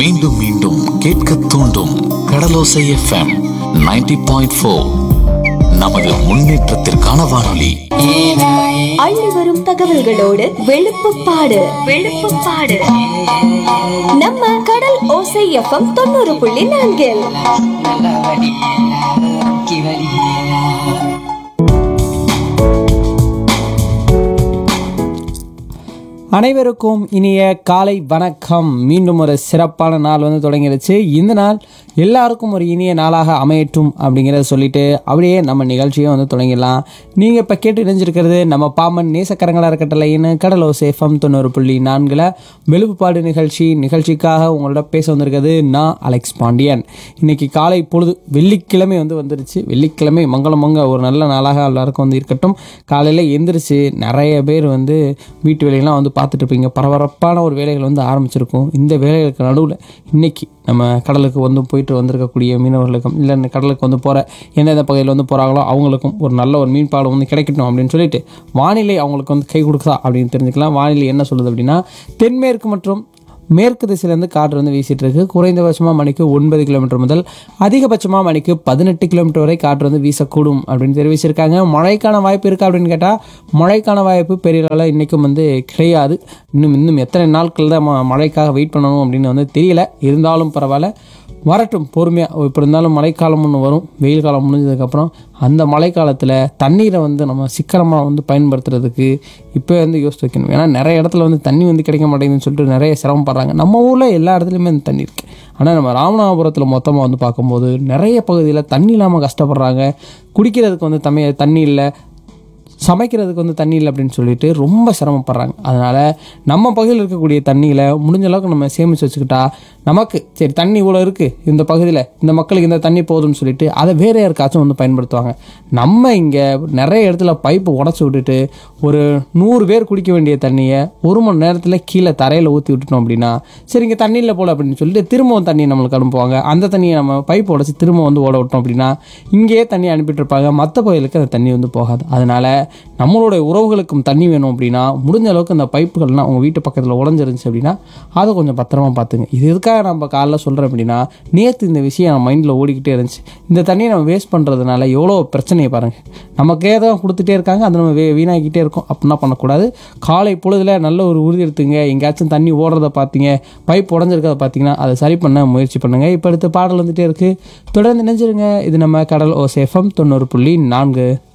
மீண்டும் மீண்டும் கேட்க தூண்டும் கடலோசை எஃப்எம் 90.4 பாயிண்ட் ஃபோர் நமது முன்னேற்றத்திற்கான வானொலி அள்ளி வரும் தகவல்களோடு வெளுப்புப்பாடு வெளுப்புப்பாடு நம்ம கடல் ஓசை எஃப்எம் தொண்ணூறு புள்ளி நான்கில் நல்லா வடி கி வடி அனைவருக்கும் இனிய காலை வணக்கம் மீண்டும் ஒரு சிறப்பான நாள் வந்து தொடங்கிருச்சு இந்த நாள் எல்லாருக்கும் ஒரு இனிய நாளாக அமையட்டும் அப்படிங்கிறத சொல்லிட்டு அப்படியே நம்ம நிகழ்ச்சியை வந்து தொடங்கிடலாம் நீங்கள் இப்போ கேட்டு இணைஞ்சிருக்கிறது நம்ம பாமன் நேசக்கரங்களா இருக்கட்டலைன்னு கடலோ சேஃபம் தொண்ணூறு புள்ளி நான்கில் வெளுப்புப்பாடு நிகழ்ச்சி நிகழ்ச்சிக்காக உங்களோட பேச வந்திருக்கிறது நான் அலெக்ஸ் பாண்டியன் இன்னைக்கு காலை பொழுது வெள்ளிக்கிழமை வந்து வந்துருச்சு வெள்ளிக்கிழமை மங்களமங்க ஒரு நல்ல நாளாக எல்லாருக்கும் வந்து இருக்கட்டும் காலையில் எந்திரிச்சு நிறைய பேர் வந்து வீட்டு வேலையெல்லாம் வந்து பார்த்துட்டு இருப்பீங்க பரபரப்பான ஒரு வேலைகள் வந்து ஆரம்பிச்சிருக்கும் இந்த வேலைகளுக்கு நடுவில் இன்னைக்கு நம்ம கடலுக்கு வந்து போயிட்டு வந்திருக்கக்கூடிய மீனவர்களுக்கும் இல்லை இந்த கடலுக்கு வந்து போகிற எந்தெந்த பகுதியில் வந்து போகிறாங்களோ அவங்களுக்கும் ஒரு நல்ல ஒரு மீன் பாடம் வந்து கிடைக்கட்டும் அப்படின்னு சொல்லிட்டு வானிலை அவங்களுக்கு வந்து கை கொடுக்குதா அப்படின்னு தெரிஞ்சுக்கலாம் வானிலை என்ன சொல்லுது அப்படின்னா தென்மேற்கு மற்றும் மேற்கு திசையிலேருந்து காற்று வந்து வீசிட்டு இருக்கு குறைந்தபட்சமாக மணிக்கு ஒன்பது கிலோமீட்டர் முதல் அதிகபட்சமாக மணிக்கு பதினெட்டு கிலோமீட்டர் வரை காற்று வந்து வீசக்கூடும் அப்படின்னு தெரிவிச்சிருக்காங்க மழைக்கான வாய்ப்பு இருக்கா அப்படின்னு கேட்டால் மழைக்கான வாய்ப்பு பெரிய அளவில் இன்றைக்கும் வந்து கிடையாது இன்னும் இன்னும் எத்தனை நாட்கள் தான் ம- மழைக்காக வெயிட் பண்ணணும் அப்படின்னு வந்து தெரியல இருந்தாலும் பரவாயில்ல வரட்டும் பொறுமையாக இப்போ இருந்தாலும் மழைக்காலம் ஒன்று வரும் வெயில் காலம் முடிஞ்சதுக்கப்புறம் அந்த மழைக்காலத்தில் தண்ணீரை வந்து நம்ம சிக்கனமாக வந்து பயன்படுத்துறதுக்கு இப்போ வந்து யோசிச்சு வைக்கணும் ஏன்னா நிறைய இடத்துல வந்து தண்ணி வந்து கிடைக்க மாட்டேங்குதுன்னு சொல்லிட்டு நிறைய சிரமப்படுறாங்க நம்ம ஊரில் எல்லா இடத்துலையுமே அந்த தண்ணி இருக்குது ஆனால் நம்ம ராமநாதபுரத்தில் மொத்தமாக வந்து பார்க்கும்போது நிறைய பகுதியில் தண்ணி இல்லாமல் கஷ்டப்படுறாங்க குடிக்கிறதுக்கு வந்து தம்மி தண்ணி இல்லை சமைக்கிறதுக்கு வந்து தண்ணி இல்லை அப்படின்னு சொல்லிட்டு ரொம்ப சிரமப்படுறாங்க அதனால் நம்ம பகுதியில் இருக்கக்கூடிய தண்ணியில் முடிஞ்ச அளவுக்கு நம்ம சேமித்து வச்சுக்கிட்டா நமக்கு சரி தண்ணி இவ்வளோ இருக்குது இந்த பகுதியில் இந்த மக்களுக்கு இந்த தண்ணி போதும்னு சொல்லிட்டு அதை வேற யாருக்காச்சும் வந்து பயன்படுத்துவாங்க நம்ம இங்கே நிறைய இடத்துல பைப்பு உடச்சி விட்டுட்டு ஒரு நூறு பேர் குடிக்க வேண்டிய தண்ணியை ஒரு மணி நேரத்தில் கீழே தரையில் ஊற்றி விட்டுட்டோம் அப்படின்னா சரி இங்கே தண்ணி இல்லை போல அப்படின்னு சொல்லிட்டு திரும்பவும் தண்ணி நம்மளுக்கு அனுப்புவாங்க அந்த தண்ணியை நம்ம பைப் உடச்சி திரும்ப வந்து ஓட விட்டோம் அப்படின்னா இங்கேயே தண்ணி அனுப்பிட்டு இருப்பாங்க மற்ற பகுதிகளுக்கு அந்த தண்ணி வந்து போகாது அதனால நம்மளுடைய உறவுகளுக்கும் தண்ணி வேணும் அப்படின்னா முடிஞ்ச அளவுக்கு அந்த பைப்புகள்லாம் உங்கள் வீட்டு பக்கத்தில் உடஞ்சிருந்துச்சு அப்படின்னா அதை கொஞ்சம் பத்திரமா பார்த்துங்க இது எதுக்காக நம்ம காலைல சொல்கிறோம் அப்படின்னா நேற்று இந்த விஷயம் நம்ம மைண்டில் ஓடிக்கிட்டே இருந்துச்சு இந்த தண்ணியை நம்ம வேஸ்ட் பண்ணுறதுனால எவ்வளோ பிரச்சனையை பாருங்கள் நமக்கே தான் கொடுத்துட்டே இருக்காங்க அதை நம்ம வே வீணாக்கிட்டே இருக்கோம் அப்படின்னா பண்ணக்கூடாது காலை பொழுதுல நல்ல ஒரு உறுதி எடுத்துங்க எங்கேயாச்சும் தண்ணி ஓடுறத பார்த்தீங்க பைப் உடஞ்சிருக்கிறத பார்த்தீங்கன்னா அதை சரி பண்ண முயற்சி பண்ணுங்க இப்போ அடுத்து பாடல் வந்துட்டே இருக்குது தொடர்ந்து நினைஞ்சிருங்க இது நம்ம கடல் ஓ சேஃபம் தொண்ணூறு புள்ளி நான்கு